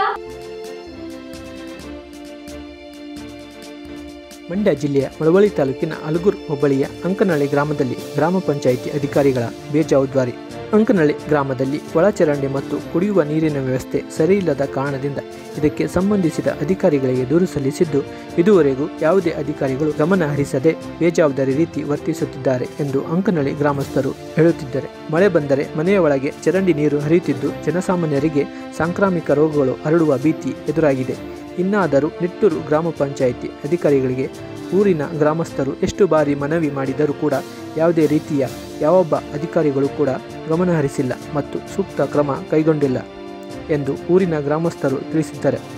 ಮಂಡ್ಯ ಜಿಲ್ಲೆಯ ಮಳವಳ್ಳಿ ತಾಲೂಕಿನ ಅಲಗೂರು ಹೋಬಳಿಯ ಅಂಕನಹಳ್ಳಿ ಗ್ರಾಮದಲ್ಲಿ ಗ್ರಾಮ ಪಂಚಾಯಿತಿ ಅಧಿಕಾರಿಗಳ ಬೇಜವಾಬ್ದಾರಿ ಅಂಕನಹಳ್ಳಿ ಗ್ರಾಮದಲ್ಲಿ ಒಳಚರಂಡಿ ಮತ್ತು ಕುಡಿಯುವ ನೀರಿನ ವ್ಯವಸ್ಥೆ ಸರಿಯಿಲ್ಲದ ಕಾರಣದಿಂದ ಇದಕ್ಕೆ ಸಂಬಂಧಿಸಿದ ಅಧಿಕಾರಿಗಳಿಗೆ ದೂರು ಸಲ್ಲಿಸಿದ್ದು ಇದುವರೆಗೂ ಯಾವುದೇ ಅಧಿಕಾರಿಗಳು ಗಮನ ಹರಿಸದೆ ಬೇಜವಾಬ್ದಾರಿ ರೀತಿ ವರ್ತಿಸುತ್ತಿದ್ದಾರೆ ಎಂದು ಅಂಕನಹಳ್ಳಿ ಗ್ರಾಮಸ್ಥರು ಹೇಳುತ್ತಿದ್ದಾರೆ ಮಳೆ ಬಂದರೆ ಮನೆಯ ಒಳಗೆ ಚರಂಡಿ ನೀರು ಹರಿಯುತ್ತಿದ್ದು ಜನಸಾಮಾನ್ಯರಿಗೆ ಸಾಂಕ್ರಾಮಿಕ ರೋಗಗಳು ಹರಡುವ ಭೀತಿ ಎದುರಾಗಿದೆ ಇನ್ನಾದರೂ ನಿಟ್ಟೂರು ಗ್ರಾಮ ಪಂಚಾಯಿತಿ ಅಧಿಕಾರಿಗಳಿಗೆ ಊರಿನ ಗ್ರಾಮಸ್ಥರು ಎಷ್ಟು ಬಾರಿ ಮನವಿ ಮಾಡಿದರೂ ಕೂಡ ಯಾವುದೇ ರೀತಿಯ ಯಾವೊಬ್ಬ ಅಧಿಕಾರಿಗಳು ಕೂಡ ಗಮನಹರಿಸಿಲ್ಲ ಮತ್ತು ಸೂಕ್ತ ಕ್ರಮ ಕೈಗೊಂಡಿಲ್ಲ ಎಂದು ಊರಿನ ಗ್ರಾಮಸ್ಥರು ತಿಳಿಸಿದ್ದಾರೆ